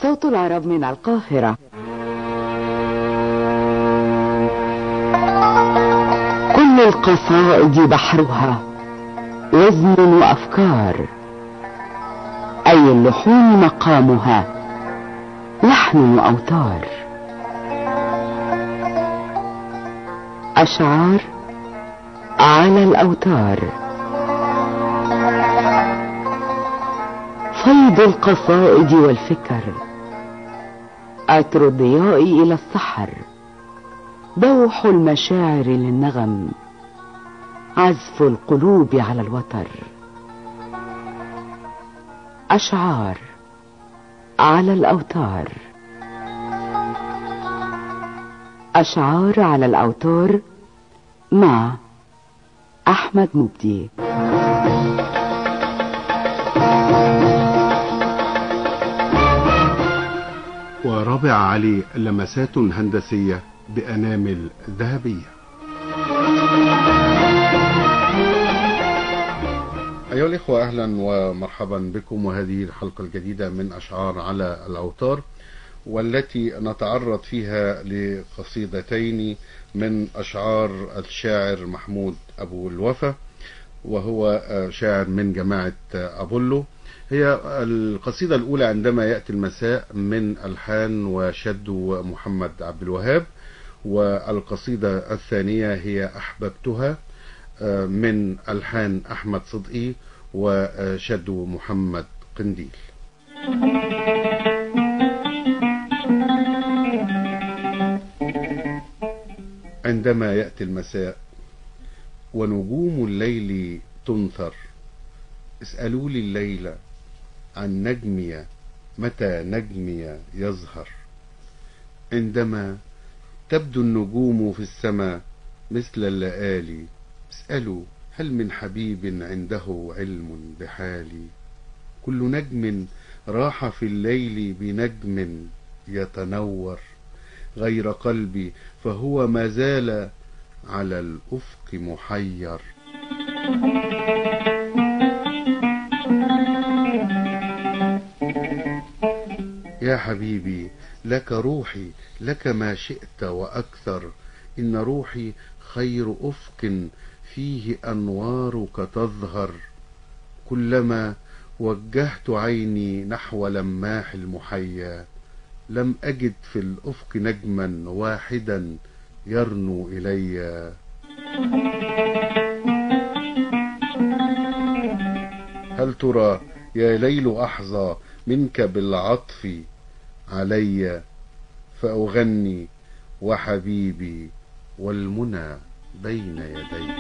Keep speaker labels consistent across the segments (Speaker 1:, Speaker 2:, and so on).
Speaker 1: صوت العرب من القاهرة كل القصائد بحرها وزن وأفكار أي اللحون مقامها لحن وأوتار أشعار على الأوتار فيض القصائد والفكر عطر الضياء إلى السحر دوح المشاعر للنغم عزف القلوب على الوتر أشعار على الأوتار أشعار على الأوتار مع أحمد مبدي
Speaker 2: ورابع علي لمسات هندسية بأنامل ذهبية أيها الإخوة أهلا ومرحبا بكم وهذه الحلقة الجديدة من أشعار على الأوتار والتي نتعرض فيها لقصيدتين من أشعار الشاعر محمود أبو الوفا وهو شاعر من جماعة أبولو هي القصيدة الأولى عندما يأتي المساء من ألحان وشدو محمد عبد الوهاب والقصيدة الثانية هي أحببتها من ألحان أحمد صدقي وشدو محمد قنديل عندما يأتي المساء ونجوم الليل تنثر اسألوا لي الليل عن نجمي متى نجمي يظهر عندما تبدو النجوم في السماء مثل اللآلي اسألوا هل من حبيب عنده علم بحالي كل نجم راح في الليل بنجم يتنور غير قلبي فهو ما زال على الأفق محير يا حبيبي لك روحي لك ما شئت وأكثر إن روحي خير أفق فيه أنوارك تظهر كلما وجهت عيني نحو لماح المحيا لم أجد في الأفق نجما واحدا يرنو إلي هل ترى يا ليل أحظى منك بالعطف علي فأغني وحبيبي والمنى بين يدي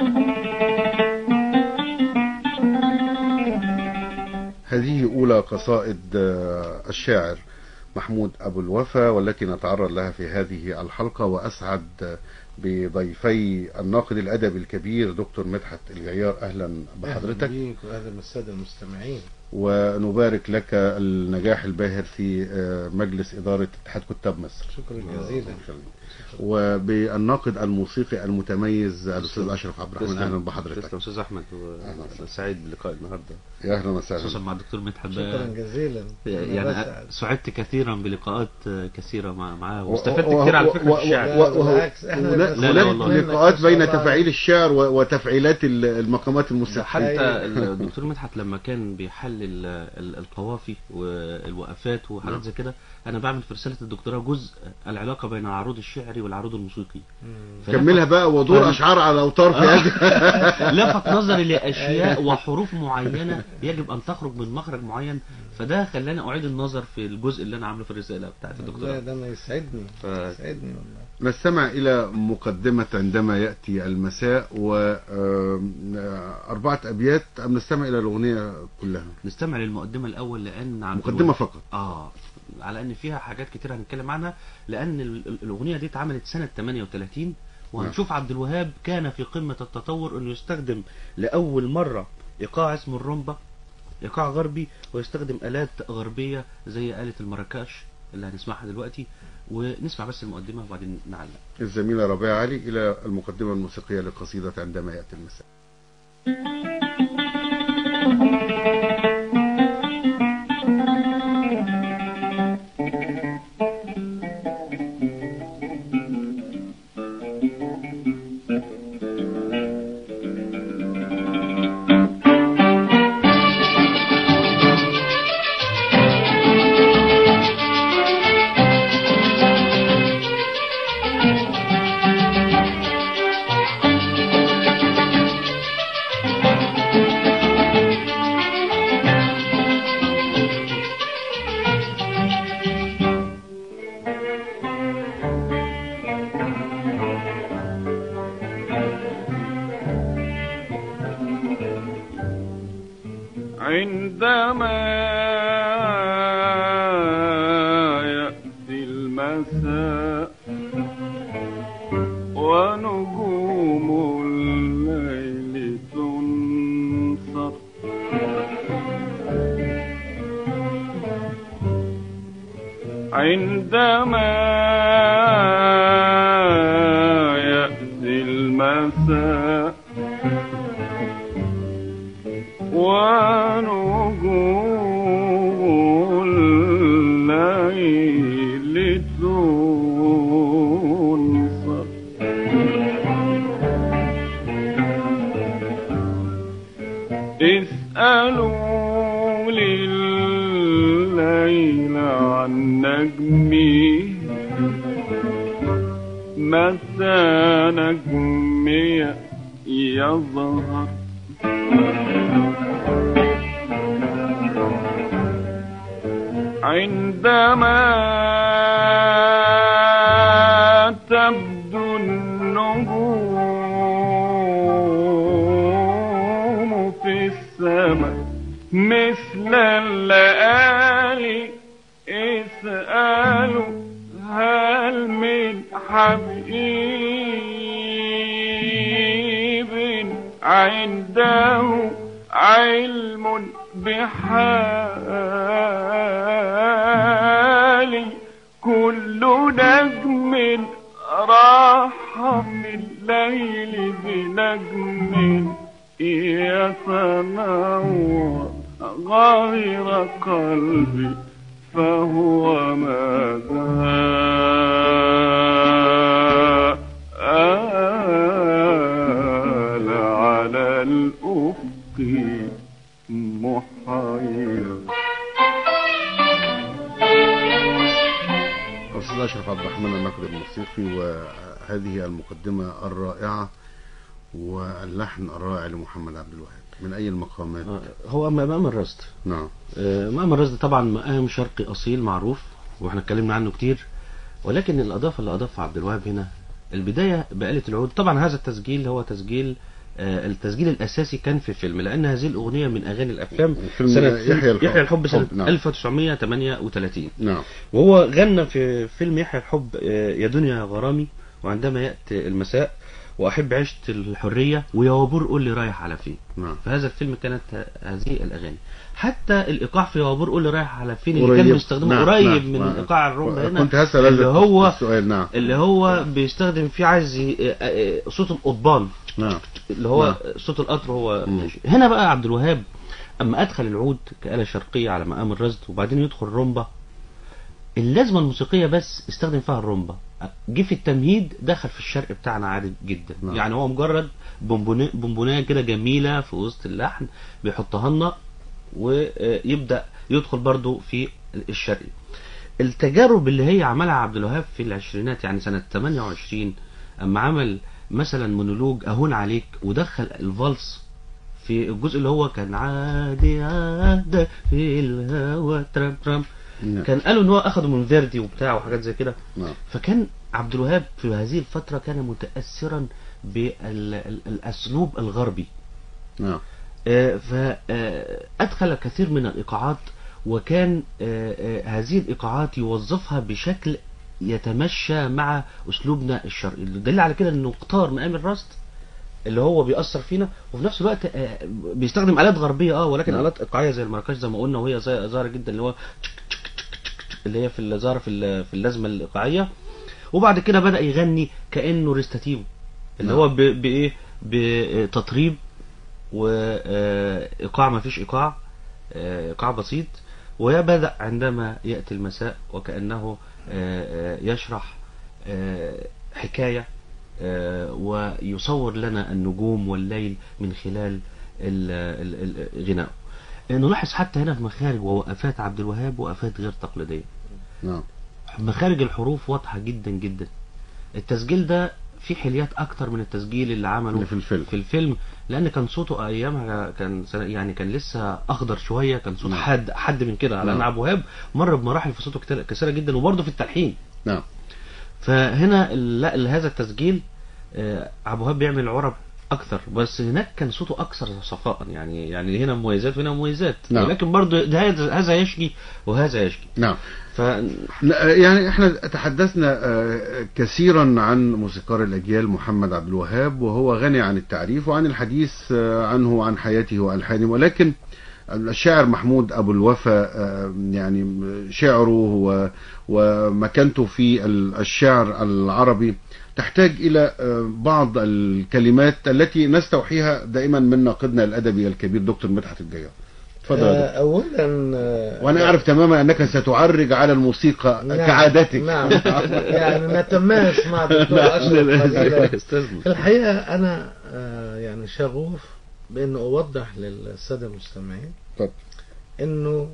Speaker 2: هذه أولى قصائد الشاعر محمود أبو الوفا والتي نتعرض لها في هذه الحلقة وأسعد بضيفي الناقد الأدبي الكبير دكتور مدحت الجيار أهلا بحضرتك
Speaker 3: أهلا بيك وأهلا بالسادة المستمعين
Speaker 2: ونبارك لك النجاح الباهر في مجلس إدارة اتحاد كتاب مصر
Speaker 3: شكرا جزيلا
Speaker 2: وبالناقد الموسيقي المتميز الأستاذ أشرف عبد الرحمن أهلا بحضرتك
Speaker 4: تسلم أستاذ أحمد سعيد بلقاء النهاردة
Speaker 2: يا أهلا وسهلا
Speaker 4: خصوصا مع الدكتور مدحت
Speaker 3: شكرا جزيلا
Speaker 4: يعني سعدت كثيرا بلقاءات كثيرة معاه واستفدت كثير على فكرة في الشعر
Speaker 3: بالعكس احنا
Speaker 2: هناك لقاءات بين تفاعيل الشعر وتفعيلات المقامات الموسيقية
Speaker 4: حتى الدكتور مدحت لما كان بيحلل القوافي والوقفات وحاجات زي كده انا بعمل في رساله الدكتوراه جزء العلاقه بين العروض الشعري والعروض الموسيقي
Speaker 2: كملها بقى ودور اشعار على اوتار في هذه
Speaker 4: لفت نظري لاشياء وحروف معينه يجب ان تخرج من مخرج معين فده خلاني اعيد النظر في الجزء اللي انا عامله في الرساله بتاعت الدكتوراه
Speaker 3: لا ده انا يسعدني
Speaker 4: ف...
Speaker 3: يسعدني والله
Speaker 2: نستمع الى مقدمه عندما ياتي المساء واربعه ابيات ام نستمع الى الاغنيه كلها
Speaker 4: نستمع للمقدمه الاول لان عن
Speaker 2: مقدمه فقط
Speaker 4: اه على ان فيها حاجات كتير هنتكلم عنها لان الاغنيه دي اتعملت سنه 38 وهنشوف عبد الوهاب كان في قمه التطور انه يستخدم لاول مره ايقاع اسمه الرومبا ايقاع غربي ويستخدم الات غربيه زي اله المراكش اللي هنسمعها دلوقتي ونسمع بس المقدمه وبعدين نعلق
Speaker 2: الزميله ربيع علي الى المقدمه الموسيقيه لقصيده عندما ياتي المساء
Speaker 5: المساء ونجوم الليل تنصر عندما يأتي المساء ونجوم الليل تنصر اسألوا لليل عن نجمي متى نجمي يظهر عندما تبدو النجوم في السماء مثل الليالي اسألوا هل من حبيب عنده علم بحالي كل نجم راح في الليل بنجم يتنور غير قلبي فهو ماذا آل على الأفق محير
Speaker 2: أستاذ أشرف عبد الرحمن النقد الموسيقي وهذه المقدمة الرائعة واللحن الرائع لمحمد عبد الوهاب من أي المقامات
Speaker 4: آه، هو مقام الرصد
Speaker 2: نعم
Speaker 4: آه، مقام الرصد طبعا مقام شرقي اصيل معروف واحنا اتكلمنا عنه كتير ولكن الاضافه اللي اضافها عبد الوهاب هنا البدايه بآلة العود طبعا هذا التسجيل هو تسجيل آه، التسجيل الاساسي كان في فيلم لان هذه الاغنيه من اغاني الافلام
Speaker 2: فيلم
Speaker 4: سنه
Speaker 2: يحيى الحب.
Speaker 4: يحيى الحب سنه
Speaker 2: حب، نعم.
Speaker 4: 1938
Speaker 2: نعم
Speaker 4: وهو غنى في فيلم يحيى الحب آه، يا دنيا يا غرامي وعندما ياتي المساء واحب عشت الحريه ويا وابور قول لي رايح على فين
Speaker 2: نعم
Speaker 4: في هذا الفيلم كانت ه- هذه الاغاني حتى الايقاع في وابور قول لي رايح على فين اللي
Speaker 2: قريب.
Speaker 4: كان بيستخدمه
Speaker 2: نعم،
Speaker 4: قريب
Speaker 2: نعم،
Speaker 4: من
Speaker 2: نعم.
Speaker 4: ايقاع الرمبة هنا
Speaker 2: كنت هسأل
Speaker 4: اللي
Speaker 2: هذا
Speaker 4: هو
Speaker 2: السؤال نعم
Speaker 4: اللي هو بيستخدم فيه عايز ي- آه، آه، صوت القضبان
Speaker 2: نعم
Speaker 4: اللي هو
Speaker 2: نعم.
Speaker 4: صوت القطر هو
Speaker 2: مم.
Speaker 4: هنا بقى عبد الوهاب اما ادخل العود كآلة شرقية على مقام الرصد وبعدين يدخل الرمبة اللازمة الموسيقية بس استخدم فيها الرمبة جه في التمهيد دخل في الشرق بتاعنا عادي جدا
Speaker 2: نعم.
Speaker 4: يعني هو مجرد بونبوني- بونبونايه كده جميلة في وسط اللحن بيحطها لنا ويبدأ يدخل برضو في الشرقي التجارب اللي هي عملها عبد الوهاب في العشرينات يعني سنة 28 اما عمل مثلا مونولوج اهون عليك ودخل الفالس في الجزء اللي هو كان عادي عادة في الهوا ترام ترام
Speaker 2: نعم.
Speaker 4: كان قالوا ان هو اخده من فيردي وبتاع وحاجات زي كده
Speaker 2: نعم
Speaker 4: فكان عبد الوهاب في هذه الفترة كان متأثرا بالاسلوب الغربي
Speaker 2: نعم
Speaker 4: فأدخل كثير من الإيقاعات وكان آه، آه، هذه الإيقاعات يوظفها بشكل يتمشى مع أسلوبنا الشرقي الدليل على كده أنه اختار مقام الرصد اللي هو بيأثر فينا وفي نفس الوقت آه، بيستخدم آلات غربية اه ولكن
Speaker 2: نعم.
Speaker 4: آلات إيقاعية زي المراكش زي ما قلنا وهي زي- ظاهرة جدا اللي هو تشك تشك تشك تشك تشك اللي هي في ال- ظاهرة في ال- في اللازمة الإيقاعية وبعد كده بدأ يغني كأنه ريستاتيفو اللي
Speaker 2: نعم.
Speaker 4: هو ب- بإيه بتطريب وإيقاع ما فيش إيقاع آه، إيقاع بسيط ويبدأ عندما يأتي المساء وكأنه آه، آه، يشرح آه، حكاية آه، ويصور لنا النجوم والليل من خلال ال- ال- ال- غنائه نلاحظ حتى هنا في مخارج ووقفات عبد الوهاب وقفات غير تقليدية
Speaker 2: نعم
Speaker 4: مخارج الحروف واضحة جدا جدا التسجيل ده فيه حليات اكتر من التسجيل اللي عمله
Speaker 2: اللي في الفيلم.
Speaker 4: في الفيلم لان كان صوته ايامها كان سنة- يعني كان لسه اخضر شويه كان صوت
Speaker 2: نعم.
Speaker 4: حاد حد من كده على ان
Speaker 2: نعم.
Speaker 4: عبد الوهاب مر بمراحل في صوته كتير- كثيره جدا وبرضه في التلحين
Speaker 2: نعم
Speaker 4: فهنا ال- لا ال- هذا التسجيل آه، عبد الوهاب بيعمل عرب اكثر بس هناك كان صوته اكثر صفاء يعني يعني هنا مميزات وهنا مميزات
Speaker 2: نعم.
Speaker 4: ولكن برضه ده هذا هذا يشكي وهذا يشكي
Speaker 2: نعم
Speaker 4: ف
Speaker 2: لا، يعني احنا تحدثنا آه، كثيرا عن موسيقار الاجيال محمد عبد الوهاب وهو غني عن التعريف وعن الحديث آه، عنه وعن حياته والحانه ولكن الشاعر محمود ابو الوفا آه، يعني شعره و- ومكانته في ال- الشعر العربي تحتاج الى آه، بعض الكلمات التي نستوحيها دائما من ناقدنا الادبي الكبير دكتور مدحت الجيار اتفضل يا
Speaker 3: آه،
Speaker 2: دكتور.
Speaker 3: اولا آه،
Speaker 2: وانا اعرف تماما انك ستعرج على الموسيقى
Speaker 3: نعم،
Speaker 2: كعادتك
Speaker 3: نعم يعني نتماس مع دكتور
Speaker 2: نعم،
Speaker 3: اشرف قليلا
Speaker 4: استاذنا
Speaker 3: في الحقيقه انا آه، يعني شغوف بان اوضح للساده المستمعين
Speaker 2: اتفضل.
Speaker 3: انه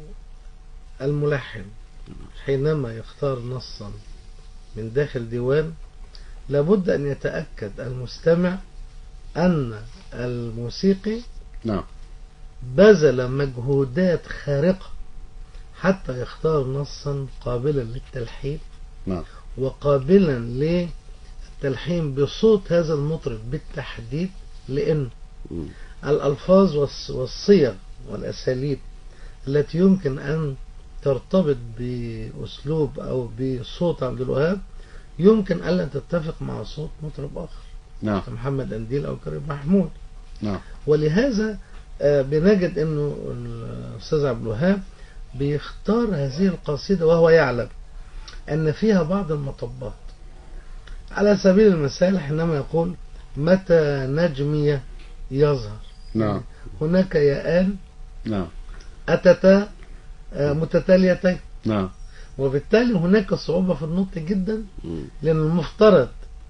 Speaker 3: الملحن حينما يختار نصا من داخل ديوان لابد ان يتاكد المستمع ان الموسيقي
Speaker 2: نعم
Speaker 3: بذل مجهودات خارقه حتى يختار نصا قابلا للتلحين
Speaker 2: نعم
Speaker 3: وقابلا للتلحين بصوت هذا المطرب بالتحديد لأن
Speaker 4: مم.
Speaker 3: الألفاظ والص- والصيغ والأساليب التي يمكن أن ترتبط بأسلوب أو بصوت عبد الوهاب يمكن ألا تتفق مع صوت مطرب آخر
Speaker 2: نعم
Speaker 3: محمد أنديل أو كريم محمود
Speaker 2: نعم
Speaker 3: ولهذا آه، بنجد انه الاستاذ عبد الوهاب بيختار هذه القصيده وهو يعلم ان فيها بعض المطبات على سبيل المثال حينما يقول متى نجمي يظهر
Speaker 2: نعم
Speaker 3: هناك ياءان
Speaker 2: نعم
Speaker 3: اتتا آه، متتاليتين
Speaker 2: نعم
Speaker 3: وبالتالي هناك صعوبه في النطق جدا
Speaker 4: مم.
Speaker 3: لأن المفترض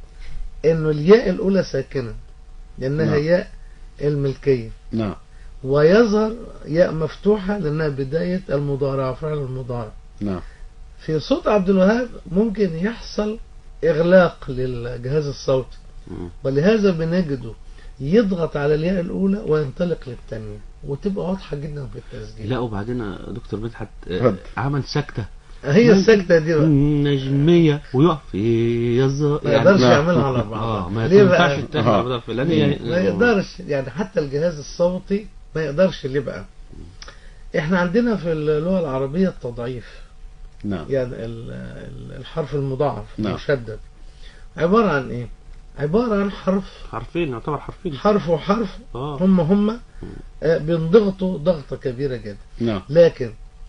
Speaker 3: إنه الياء الأولى ساكنة لأنها
Speaker 2: نعم.
Speaker 3: ياء الملكية
Speaker 2: نعم
Speaker 3: ويظهر ياء مفتوحة لأنها بداية المضارع فعل المضارع
Speaker 2: نعم
Speaker 3: في صوت عبد الوهاب ممكن يحصل إغلاق للجهاز الصوتي
Speaker 4: مم.
Speaker 3: ولهذا بنجده يضغط على الياء الأولى وينطلق للثانية وتبقى واضحة جدا في التسجيل
Speaker 4: لا وبعدين يا دكتور مدحت آه،
Speaker 2: اتفضل.
Speaker 4: عمل سكته
Speaker 3: هي السكتة دي بقى
Speaker 4: نجميه ويقف يظهر
Speaker 3: ما يقدرش
Speaker 2: نعم.
Speaker 3: يعملها على
Speaker 4: اه
Speaker 3: بعضها
Speaker 4: ما
Speaker 3: ليه
Speaker 4: ينفعش
Speaker 3: بقى؟
Speaker 4: التاني
Speaker 2: آه.
Speaker 4: على لان هي
Speaker 3: ما يقدرش يعني حتى الجهاز الصوتي ما يقدرش ليه بقى احنا عندنا في اللغة العربية التضعيف
Speaker 2: نعم
Speaker 3: يعني ال- ال- الحرف المضاعف
Speaker 2: نعم.
Speaker 3: المشدد عبارة عن ايه عبارة عن حرف
Speaker 4: حرفين يعتبر حرفين
Speaker 3: حرف وحرف
Speaker 4: اه
Speaker 3: هم هم آه، بينضغطوا ضغطة كبيرة جدا
Speaker 2: نعم
Speaker 3: لكن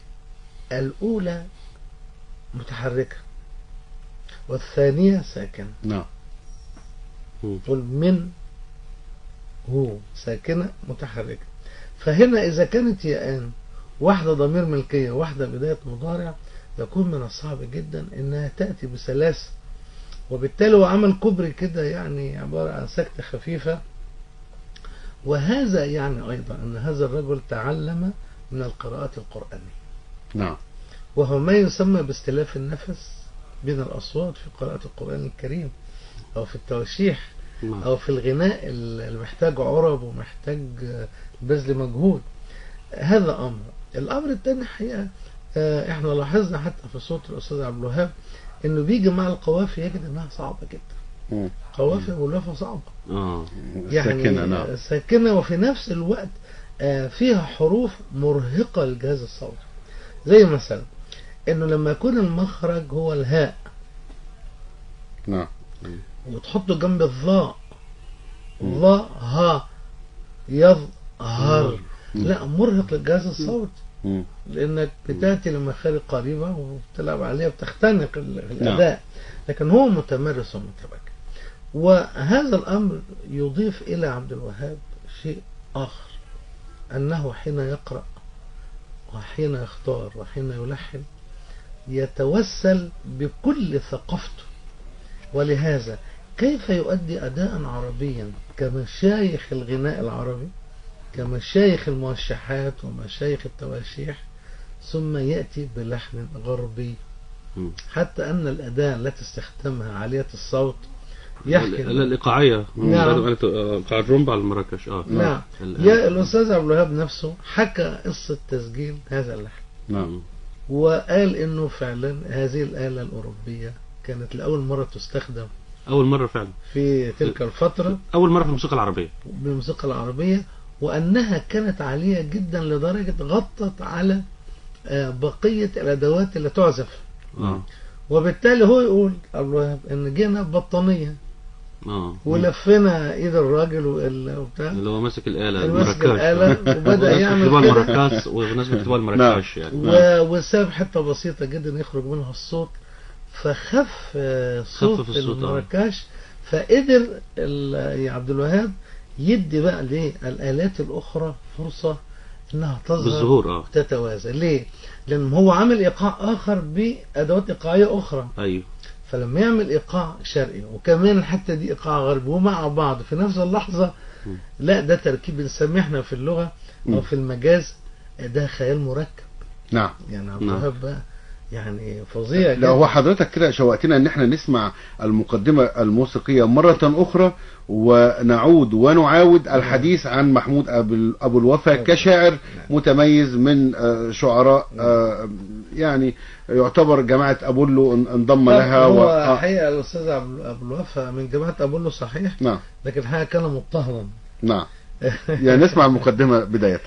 Speaker 3: الأولى متحركة والثانية ساكنة
Speaker 2: نعم
Speaker 3: تقول من هو ساكنة متحركة فهنا إذا كانت ياءان واحدة ضمير ملكية واحدة بداية مضارع يكون من الصعب جدا إنها تأتي بسلاسة وبالتالي هو عمل كوبري كده يعني عبارة عن سكتة خفيفة وهذا يعني أيضا أن هذا الرجل تعلم من القراءات القرآنية
Speaker 2: نعم
Speaker 3: وهو ما يسمى باستلاف النفس بين الأصوات في قراءة القرآن الكريم أو في التوشيح
Speaker 4: نعم.
Speaker 3: أو في الغناء اللي محتاج عرب ومحتاج آه، بذل مجهود هذا أمر الأمر الثاني حقيقة آه، احنا لاحظنا حتى في صوت الأستاذ عبد الوهاب إنه بيجي مع القوافي يجد إنها صعبة جدا
Speaker 2: مم.
Speaker 3: قوافي والوفا صعبة
Speaker 4: اه
Speaker 3: يعني
Speaker 2: ساكنة نعم
Speaker 3: ساكنة وفي نفس الوقت آه، فيها حروف مرهقة للجهاز الصوتي زي مثلا انه لما يكون المخرج هو الهاء
Speaker 2: نعم
Speaker 3: وتحطه جنب الظاء ظاء ها يظهر لا مرهق للجهاز الصوتي
Speaker 2: مم.
Speaker 3: لانك بتاتي لمخارج قريبه وبتلعب عليها وبتختنق ال-
Speaker 2: نعم.
Speaker 3: الاداء لكن هو متمرس ومتمكن وهذا الامر يضيف الى عبد الوهاب شيء اخر انه حين يقرا وحين يختار وحين يلحن يتوسل بكل ثقافته ولهذا كيف يؤدي اداء عربيا كمشايخ الغناء العربي كمشايخ الموشحات ومشايخ التواشيح ثم يأتي بلحن غربي
Speaker 4: مم.
Speaker 3: حتى أن الأداة التي استخدمها عالية الصوت يحكي
Speaker 4: لا الإيقاعية
Speaker 3: نعم.
Speaker 4: بتاع الرمبة على المراكش اه
Speaker 3: نعم
Speaker 4: ال-
Speaker 3: يا الأستاذ عبد الوهاب نفسه حكى قصة تسجيل هذا اللحن
Speaker 2: نعم
Speaker 3: وقال إنه فعلا هذه الآلة الأوروبية كانت لأول مرة تستخدم
Speaker 4: اول مره فعلا
Speaker 3: في تلك الفترة
Speaker 4: اول مره في الموسيقى العربيه
Speaker 3: بالموسيقى العربية وأنها كانت عالية جدا لدرجة غطت على آه، بقية الأدوات اللي تعزف
Speaker 4: اه
Speaker 3: وبالتالي هو يقول عبد الوهاب إن جينا ببطانية
Speaker 4: اه
Speaker 3: ولفينا إيد الراجل وال- وبتاع
Speaker 4: اللي هو ماسك الاله
Speaker 3: ماسك
Speaker 4: المراكش.
Speaker 3: الآلة وبدأ
Speaker 4: والناس
Speaker 3: يعمل
Speaker 4: بتكتبها
Speaker 3: كده.
Speaker 4: المراكش والناس بتكتبها المراكش يعني
Speaker 3: و- وساب حته بسيطه جدا يخرج منها الصوت فخف آه، صوت
Speaker 4: خفف الصوت، آه.
Speaker 3: المراكش فقدر ال- يا عبد الوهاب يدي بقى للآلات الأخرى فرصة إنها تظهر
Speaker 4: بالظهور اه
Speaker 3: تتوازى ليه؟ لأن هو عامل إيقاع آخر بأدوات إيقاعية أخرى
Speaker 4: ايوه
Speaker 3: فلما يعمل إيقاع شرقي وكمان الحتة دي إيقاع غربي ومع بعض في نفس اللحظة
Speaker 4: م.
Speaker 3: لا ده تركيب بنسميه احنا في اللغة
Speaker 2: م.
Speaker 3: أو في المجاز ده خيال مركب
Speaker 2: نعم
Speaker 3: يعني عبد
Speaker 4: نعم.
Speaker 3: الوهاب بقى يعني فظيع
Speaker 2: لا هو حضرتك كده شوقتنا ان احنا نسمع المقدمة الموسيقية مرة اخرى ونعود ونعاود الحديث عن محمود أبو- ابو الوفا كشاعر متميز من آه، شعراء آه، يعني يعتبر جماعة ابولو ان- انضم لها
Speaker 3: هو
Speaker 2: و... آه،
Speaker 3: حقيقة الأستاذ عبد أبو الوفا من جماعة أبولو صحيح
Speaker 2: نعم
Speaker 3: لكن الحقيقة كان مضطهدا
Speaker 2: نعم يعني نسمع المقدمة بداية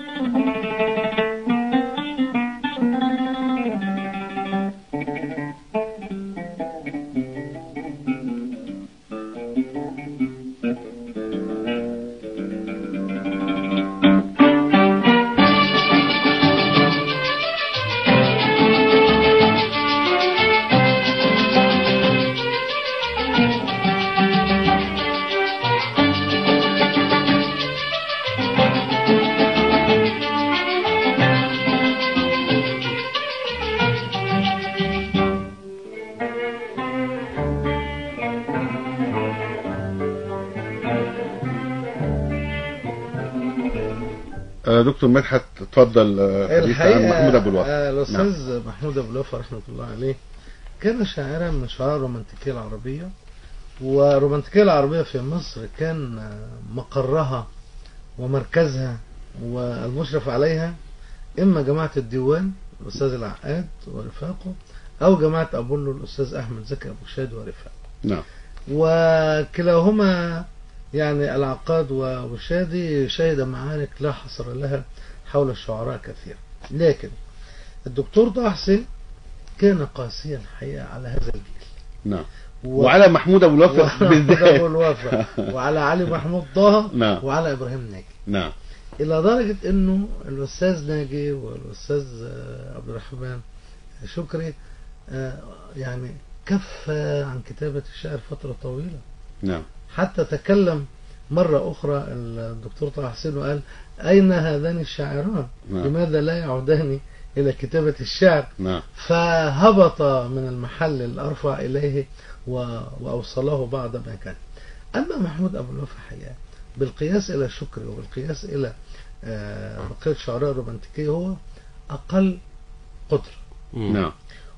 Speaker 2: آه، دكتور مدحت اتفضل آه، حديث عن محمود ابو الوفا
Speaker 3: آه، الأستاذ محمود أبو الوفا رحمة الله عليه كان شاعرا من شعراء الرومانتيكية العربية والرومانتيكية العربية في مصر كان آه، مقرها ومركزها والمشرف عليها إما جماعة الديوان الأستاذ العقاد ورفاقه أو جماعة أبولو الأستاذ أحمد زكي أبو شاد ورفاقه
Speaker 2: نعم
Speaker 3: وكلاهما يعني العقاد وشادي شهد معارك لا حصر لها حول الشعراء كثيرا لكن الدكتور طه حسين كان قاسيا الحقيقة على هذا الجيل
Speaker 2: نعم
Speaker 3: و-
Speaker 2: وعلى محمود ابو الوفا
Speaker 3: وعلى أبو
Speaker 2: بالذات
Speaker 3: الوفا وعلى علي محمود طه
Speaker 2: نعم.
Speaker 3: وعلى إبراهيم ناجي
Speaker 2: نعم
Speaker 3: إلى درجة إنه الأستاذ ناجي والأستاذ آه، عبد الرحمن شكري آه، يعني كف عن كتابة الشعر فترة طويلة
Speaker 2: نعم
Speaker 3: حتى تكلم مرة أخرى الدكتور طه حسين وقال أين هذان الشاعران
Speaker 2: نعم.
Speaker 3: لماذا لا يعودان إلى كتابة الشعر
Speaker 2: نعم
Speaker 3: فهبط من المحل الأرفع إليه و- وأوصله بعض ما كان أما محمود أبو الوفا حقيقة بالقياس إلى شكري وبالقياس إلى آه، بقية الشعراء الرومانتيكية هو أقل قدرة
Speaker 4: مم.
Speaker 2: نعم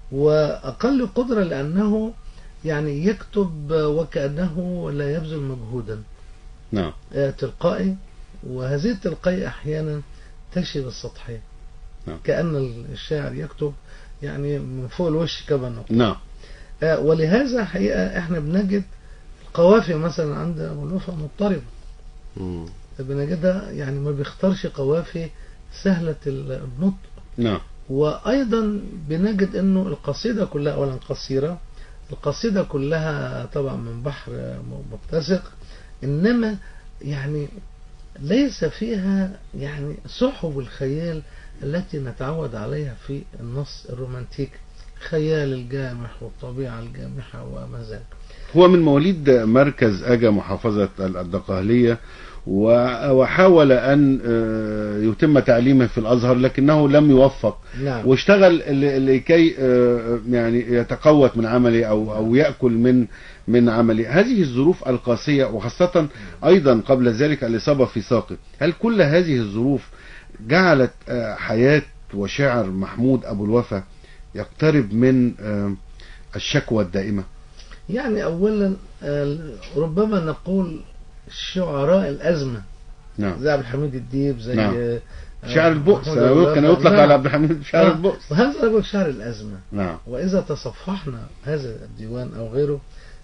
Speaker 3: وأقل قدرة لأنه يعني يكتب وكأنه لا يبذل مجهودا
Speaker 2: نعم
Speaker 3: آه، تلقائي وهذه التلقائية أحيانا تشي بالسطحية
Speaker 2: نعم.
Speaker 3: كأن الشاعر يكتب يعني من فوق الوش كما نقول
Speaker 2: نعم
Speaker 3: آه، ولهذا حقيقة احنا بنجد القوافي مثلا عند أبو الوفا مضطربة
Speaker 4: مم.
Speaker 3: بنجدها يعني ما بيختارش قوافي سهلة النطق
Speaker 2: نعم
Speaker 3: وأيضا بنجد أنه القصيدة كلها أولا قصيرة القصيدة كلها طبعا من بحر متسق إنما يعني ليس فيها يعني سحب الخيال التي نتعود عليها في النص الرومانتيك خيال الجامح والطبيعة الجامحة وما ذلك
Speaker 2: هو من مواليد مركز أجا محافظة الدقهلية و- وحاول أن آه، يتم تعليمه في الأزهر لكنه لم يوفق
Speaker 3: نعم
Speaker 2: واشتغل ل- لكي آه، يعني يتقوت من عمله أو أو يأكل من من عمله هذه الظروف القاسية وخاصة أيضا قبل ذلك الإصابة في ساقه هل كل هذه الظروف جعلت آه، حياة وشعر محمود أبو الوفا يقترب من آه، الشكوى الدائمة
Speaker 3: يعني أولا آه، ربما نقول شعراء الأزمة
Speaker 2: نعم
Speaker 3: زي عبد الحميد الديب زي
Speaker 2: نعم.
Speaker 3: آه،
Speaker 2: شعر البؤس
Speaker 3: محمود أبو
Speaker 2: كان
Speaker 3: الوفا.
Speaker 2: يطلق
Speaker 3: نعم.
Speaker 2: على عبد الحميد شعر
Speaker 3: نعم.
Speaker 2: البؤس
Speaker 3: وهذا يقول شعر الأزمة
Speaker 2: نعم
Speaker 3: وإذا تصفحنا هذا الديوان أو غيره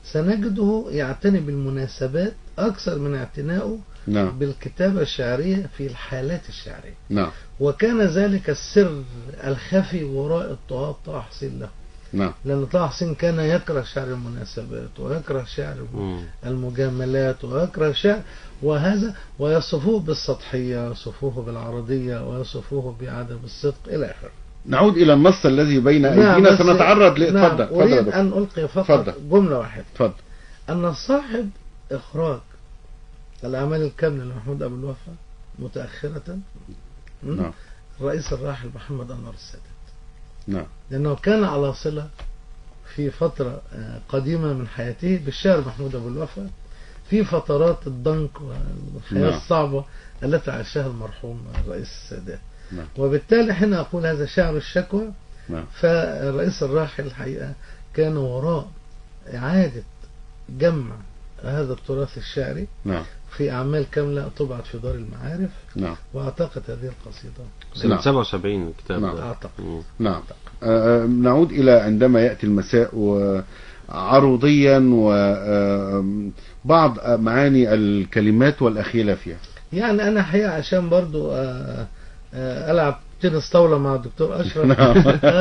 Speaker 3: سنجده يعتني بالمناسبات أكثر من اعتنائه
Speaker 2: نعم
Speaker 3: بالكتابة الشعرية في الحالات الشعرية
Speaker 2: نعم
Speaker 3: وكان ذلك السر الخفي وراء اضطهاد طه حسين له
Speaker 2: نعم
Speaker 3: لأن طه حسين كان يكره شعر المناسبات ويكره شعر
Speaker 4: مم.
Speaker 3: المجاملات ويكره شعر وهذا ويصفوه بالسطحية ويصفوه بالعرضية ويصفوه بعدم الصدق إلى آخره
Speaker 2: نعود إلى النص الذي بين أيدينا
Speaker 3: بس-
Speaker 2: سنتعرض ل-
Speaker 3: نعم
Speaker 2: اتفضل اتفضل يا
Speaker 3: أريد
Speaker 2: دكتور.
Speaker 3: أن ألقي فقط
Speaker 2: اتفضل.
Speaker 3: جملة واحدة
Speaker 2: اتفضل
Speaker 3: أن صاحب إخراج الأعمال الكاملة لمحمود أبو الوفا متأخرة م?
Speaker 2: نعم
Speaker 3: الرئيس الراحل محمد أنور السادات
Speaker 2: نعم
Speaker 3: لأنه كان على صلة في فترة آه، قديمة من حياته بالشاعر محمود أبو الوفا في فترات الضنك والحياة
Speaker 2: نعم.
Speaker 3: الصعبة التي عاشها المرحوم الرئيس السادات
Speaker 2: نعم.
Speaker 3: وبالتالي حين أقول هذا شعر الشكوى
Speaker 2: نعم
Speaker 3: فالرئيس الراحل الحقيقة كان وراء إعادة جمع هذا التراث الشعري
Speaker 2: نعم
Speaker 3: في أعمال كاملة طبعت في دار المعارف
Speaker 2: نعم
Speaker 3: وأعتقد هذه القصيدة
Speaker 4: سنة
Speaker 2: نعم.
Speaker 4: 77 الكتاب
Speaker 2: نعم.
Speaker 4: ده
Speaker 3: أعتقد
Speaker 4: مم.
Speaker 2: نعم آه، آه، نعود إلى عندما يأتي المساء وعروضيا وبعض معاني الكلمات والأخيلة فيها
Speaker 3: يعني أنا حقيقة عشان برضو آه، آه، ألعب تنس طاولة مع الدكتور أشرف
Speaker 2: نعم.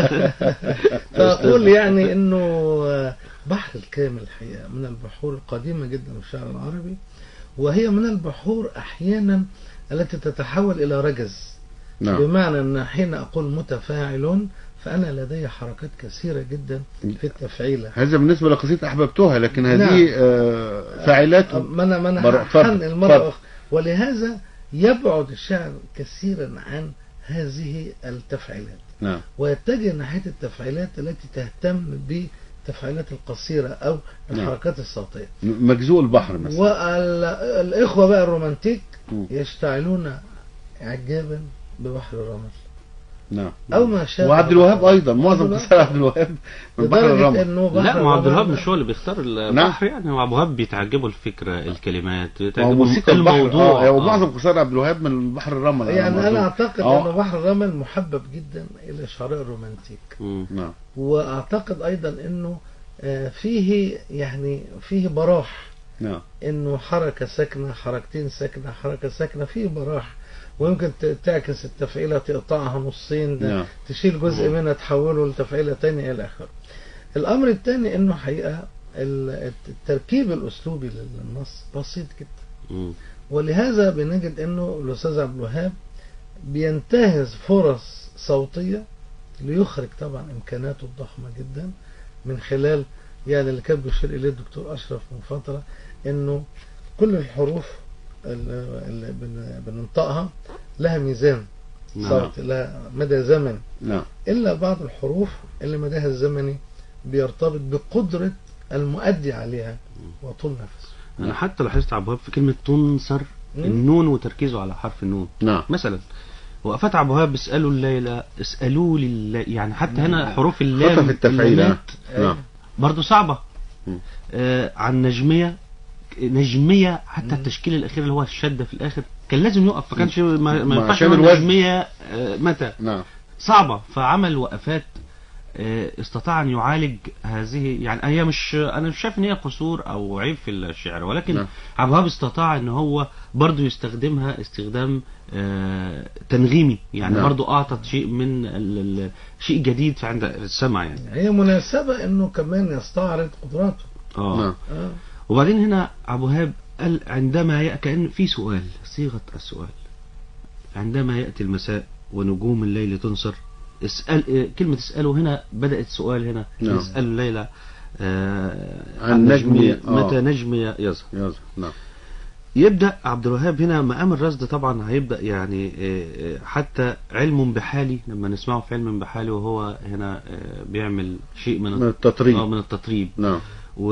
Speaker 3: فأقول يعني إنه آه، بحر الكامل الحقيقة من البحور القديمة جدا في الشعر العربي وهي من البحور أحيانا التي تتحول إلى رجز
Speaker 2: نعم
Speaker 3: بمعنى أن حين أقول متفاعل فأنا لدي حركات كثيرة جدا في التفعيلة
Speaker 2: هذا بالنسبة لقصيدة أحببتها لكن هذه
Speaker 3: نعم.
Speaker 2: آه، فاعلات
Speaker 3: ما أنا ما
Speaker 2: بر-
Speaker 3: أنا
Speaker 2: اتفضل،
Speaker 3: هحن
Speaker 2: اتفضل.
Speaker 3: المرة أخرى ولهذا يبعد الشعر كثيرا عن هذه التفعيلات
Speaker 2: نعم
Speaker 3: ويتجه ناحية التفعيلات التي تهتم بالتفعيلات القصيرة أو
Speaker 2: نعم.
Speaker 3: الحركات الصوتية
Speaker 2: مجزوء البحر مثلا
Speaker 3: والإخوة بقى الرومانتيك
Speaker 2: مم.
Speaker 3: يشتعلون إعجابا ببحر الرمل
Speaker 2: نعم
Speaker 3: أو ما شابه
Speaker 2: وعبد الوهاب
Speaker 3: بحر-
Speaker 2: أيضا معظم
Speaker 3: عبد
Speaker 2: قصائد عبد الوهاب من بحر
Speaker 3: لدرجة
Speaker 2: الرمل
Speaker 3: إنه بحر
Speaker 4: لا ما عبد الوهاب
Speaker 3: الرمل
Speaker 4: مش هو اللي بيختار البحر يعني هو عبد الوهاب بيتعجبوا الفكره الكلمات
Speaker 2: هو
Speaker 4: بيتعجبوا
Speaker 2: موسيقى البحر
Speaker 4: الموضوع
Speaker 2: اه هو
Speaker 4: آه.
Speaker 2: معظم قصائد عبد الوهاب من بحر الرمل
Speaker 3: يعني
Speaker 2: ما
Speaker 3: أنا
Speaker 2: أظن.
Speaker 3: أعتقد
Speaker 2: آه.
Speaker 3: أن بحر الرمل محبب جدا إلى شعراء الرومانتيك
Speaker 4: مم.
Speaker 2: نعم
Speaker 3: وأعتقد أيضا أنه آه، فيه يعني فيه براح
Speaker 2: نعم
Speaker 3: انه حركة ساكنة حركتين ساكنة حركة ساكنة فيه براح ويمكن ت- تعكس التفعيلة تقطعها نصين ده
Speaker 2: نعم
Speaker 3: تشيل جزء منها تحوله لتفعيلة تانية إلى آخره الأمر الثاني إنه حقيقة ال- التركيب الأسلوبي للنص بسيط جدا
Speaker 4: مم.
Speaker 3: ولهذا بنجد إنه الأستاذ عبد الوهاب بينتهز فرص صوتية ليخرج طبعا إمكاناته الضخمة جدا من خلال يعني اللي كان بيشير إليه الدكتور أشرف من فترة إنه كل الحروف اللي اللي بن- بننطقها لها ميزان
Speaker 4: نعم.
Speaker 3: صوت لها مدى زمني
Speaker 2: نعم
Speaker 3: إلا بعض الحروف اللي مداها الزمني بيرتبط بقدرة المؤدي عليها وطول نفسه
Speaker 4: انا حتى لاحظت عبد الوهاب في كلمه تنصر
Speaker 3: مم.
Speaker 4: النون وتركيزه على حرف النون
Speaker 2: نعم
Speaker 4: مثلا وقفات عبد الوهاب اسالوا الليله اسالوا لله يعني حتى هنا حروف اللام
Speaker 2: خطف التفعيل
Speaker 4: اللامات
Speaker 2: نعم
Speaker 4: برضه صعبه
Speaker 2: مم.
Speaker 4: آه عن نجميه نجميه حتى
Speaker 3: مم.
Speaker 4: التشكيل الاخير اللي هو الشده في الاخر كان لازم يقف ما كانش ما, ما
Speaker 2: ما
Speaker 4: ينفعش
Speaker 2: عشان
Speaker 4: يقول
Speaker 2: الوزن.
Speaker 4: نجميه آه متى
Speaker 2: نعم
Speaker 4: صعبة فعمل وقفات آه، استطاع ان يعالج هذه يعني هي مش انا مش شايف ان هي قصور او عيب في الشعر ولكن
Speaker 2: نعم.
Speaker 4: عبد الوهاب استطاع ان هو برضو يستخدمها استخدام آه، تنغيمي يعني
Speaker 2: نعم.
Speaker 4: برضو اعطت شيء من ال- ال- شيء جديد في عند السمع يعني
Speaker 3: هي مناسبة إنه كمان يستعرض قدراته
Speaker 4: اه
Speaker 2: نعم
Speaker 3: آه.
Speaker 4: وبعدين هنا عبد الوهاب قال عندما يأتي كأن في سؤال صيغة السؤال عندما يأتي المساء ونجوم الليل تنصر اسأل آه، كلمة اسأله هنا بدأت سؤال هنا
Speaker 2: نعم.
Speaker 4: يسأل الليلة آه
Speaker 2: عن نجمي، آه.
Speaker 4: متى نجمي يظهر
Speaker 2: يلا نعم
Speaker 4: يبدأ عبد الوهاب هنا مقام الرصد طبعا هيبدأ يعني آه، آه، حتى علم بحالي لما نسمعه في علم بحالي وهو هنا آه، بيعمل شيء من
Speaker 2: من التطريب
Speaker 4: آه، من التطريب
Speaker 2: نعم
Speaker 4: و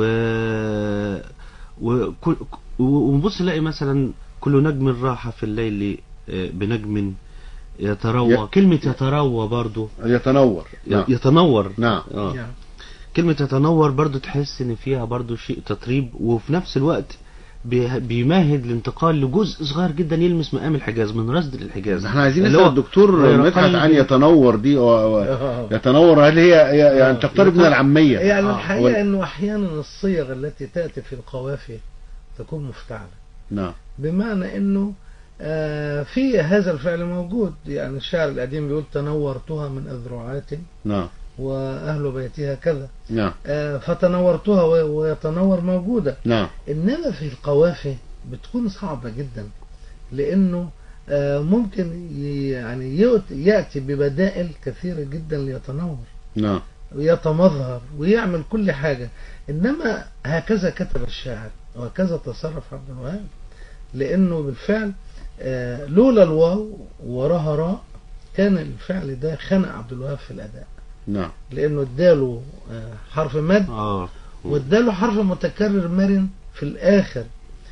Speaker 4: وكل ونبص نلاقي مثلا كل نجم راح في الليل آه، بنجم يتروى
Speaker 2: ي-
Speaker 4: كلمة يتروى برضو
Speaker 2: يتنور نعم
Speaker 4: يتنور
Speaker 2: نعم
Speaker 4: آه.
Speaker 3: يعني
Speaker 4: كلمة يتنور برضو تحس ان فيها برضو شيء تطريب وفي نفس الوقت بي- بيمهد الانتقال لجزء صغير جدا يلمس مقام الحجاز من رصد للحجاز
Speaker 2: احنا عايزين
Speaker 4: اللي
Speaker 2: نسال
Speaker 4: هو
Speaker 2: الدكتور
Speaker 4: غير
Speaker 2: مدحت
Speaker 4: قلبي.
Speaker 2: عن يتنور دي و... و...
Speaker 3: آه.
Speaker 2: يتنور هل هي يعني تقترب من العاميه
Speaker 3: يعني
Speaker 4: آه.
Speaker 3: الحقيقة
Speaker 2: وال-
Speaker 3: أنه أحيانا الصيغ التي تأتي في القوافي تكون مفتعلة
Speaker 2: نعم
Speaker 3: بمعنى أنه آه، في هذا الفعل موجود يعني الشاعر القديم بيقول تنورتها من أذرعات
Speaker 2: نعم
Speaker 3: وأهل بيتها كذا
Speaker 2: نعم
Speaker 3: آه، فتنورتها و- ويتنور موجودة
Speaker 2: نعم
Speaker 3: إنما في القوافي بتكون صعبة جدا لأنه آه، ممكن ي- يعني يؤت- يأتي ببدائل كثيرة جدا ليتنور
Speaker 2: نعم
Speaker 3: ويتمظهر ويعمل كل حاجة إنما هكذا كتب الشاعر وهكذا تصرف عبد الوهاب لأنه بالفعل آه، لولا الواو وراها راء كان الفعل ده خنق عبد الوهاب في الأداء
Speaker 2: نعم
Speaker 3: لأنه اداله آه، حرف مد
Speaker 4: اه
Speaker 3: واداله حرف متكرر مرن في الآخر